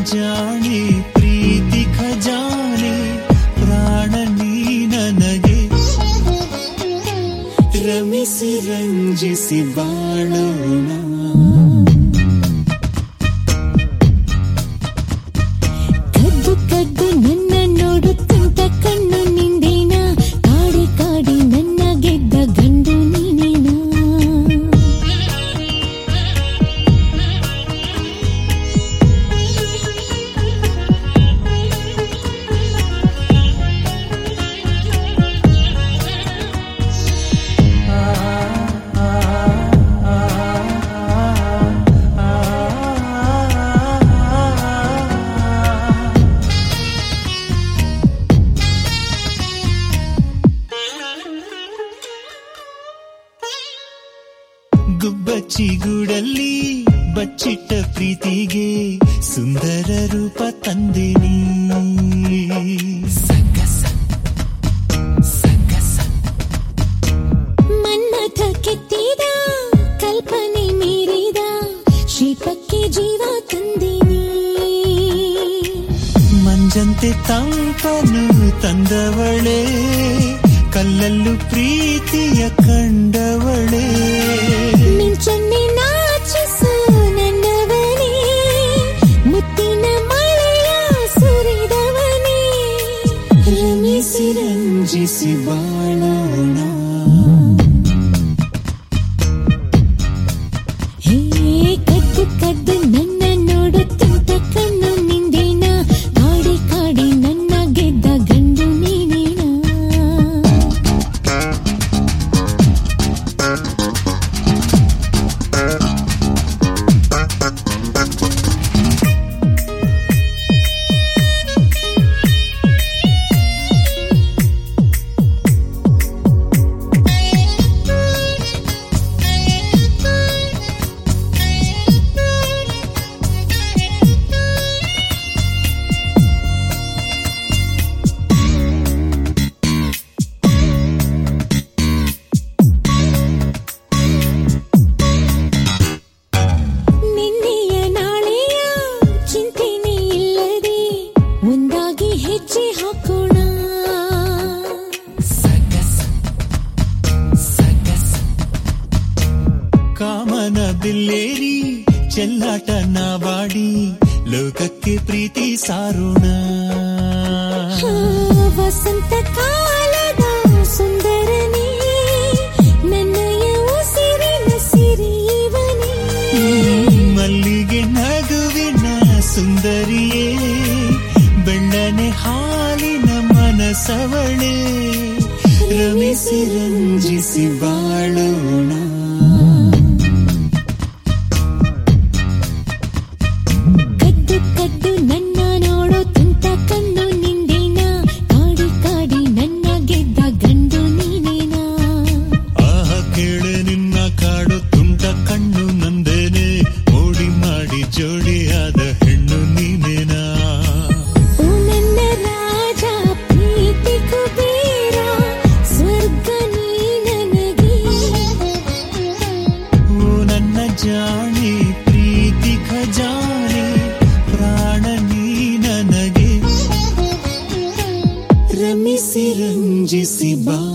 ಜಾಣೆ ಪ್ರೀತಿ ಖಜಾನೆ ಪ್ರಾಣ ನೀ ನನಗೆ ರಮಿಸಿ ರಂಜಿಸಿ ಬಾಳೋಣ ಕದ್ದು ಕದ್ದು ನನ್ನ ನೋಡುತ್ತಂತ ಕಣ್ಣು ನಿಂದೇನ ಕಾಡಿ ಕಾಡಿ ನನ್ನ ಗೆದ್ದ ಗಂಡು ನೀನೇನ ಗುಬ್ಬಚ್ಚಿ ಗೂಡಲ್ಲಿ ಬಚ್ಚಿಟ್ಟ ಪ್ರೀತಿಗೆ ಸುಂದರ ರೂಪ ತಂದೆ ನೀ ಸಂಗಸ ಸಂಗಸ ಮನ್ಮಥ ಕೆತ್ತಿದ ಕಲ್ಪನೆ ಮೀರಿದ ಶಿಲ್ಪಕ್ಕೆ ಜೀವ ತಂದಿನಿ ಮಂಜಂತೆ ತಂಪನು ತಂದವಳೆ ಕಲ್ಲಲ್ಲೂ ಪ್ರೀತಿಯ ಕಂಡವಳೆ ಮಿಂಚನ್ನೆ ನಾಚಿಸು ನನ್ನವನೇ ಮುತ್ತಿನ ಮಳೆಯ ಸುರಿದವನೇ ರಮಿಸಿ ರಂಜಿಸಿ ಬಾಳೋಣ ಹೇ ಕದ್ದು ಕದ್ದು ನನ್ನ ನೋಡುತ್ತಂತ ಕಣ್ಣು ನಿಂದೇನ ಕಾಡಿ ಕಾಡಿ ನನ್ನ ಗೆದ್ದ ಗಂಡು ನೀನೇನ ನಿನ್ನೆಯ ನಾಳೆಯ ಚಿಂತೆನೇ ಇಲ್ಲದೆ ಒಂದಾಗಿ ಹೆಜ್ಜೆ ಹಾಕೋಣ ಸಗಸ ಸಗಸ ಕಾಮನ ಬಿಲ್ಲೇರಿ ಚೆಲ್ಲಾಟ ನಾವಾಡಿ ಲೋಕಕ್ಕೆ ಪ್ರೀತಿ ಸಾರೋಣ ಆ, ವಸಂತ ಕಾಲದ ಸುಂದರನೇ ನನ್ನಯ ಉಸಿರಿನ ಸಿರಿಯವನೇ ಮಲ್ಲಿಗೆ ನಗುವಿನ ಸುಂದರಿಯೇ ಬೆಳ್ಳನೆ ಹಾಲಿನ ಮನಸವಳೆ ರಮಿಸಿ ರಂಜಿಸಿ ಬಾಳೋಣ ಕದ್ದು ಕದ್ದು ನನ್ನ ನೋಡೋ ತುಂಟ ಕಣ್ಣು ನಿಂದೇನ ಕಾಡಿ ಕಾಡಿ ನನ್ನ ಗೆದ್ದ ಗಂಡು ನೀನೇನ ಆಹ ಕೇಳೆ ನಿನ್ನ ಕಾಡು ತುಂಟ ಕಣ್ಣು ನಂದೇನೆ ಮೋಡಿ ಮಾಡಿ ಜೋಡಿಯಾದ ಹೆಣ್ಣು ನೀನೇನಾ ಓ ನನ್ನ ರಾಜ ಪ್ರೀತಿ ಕುಬೇರ ಸ್ವರ್ಗ ನೀ ನನಗೆ ಓ ನನ್ನ ಜಾಣೆ ಪ್ರೀತಿ ಖಜಾನೆ ಪ್ರಾಣ ನೀ ನನಗೆ ರಮಿಸಿ ರಂಜಿಸಿ ಬಾ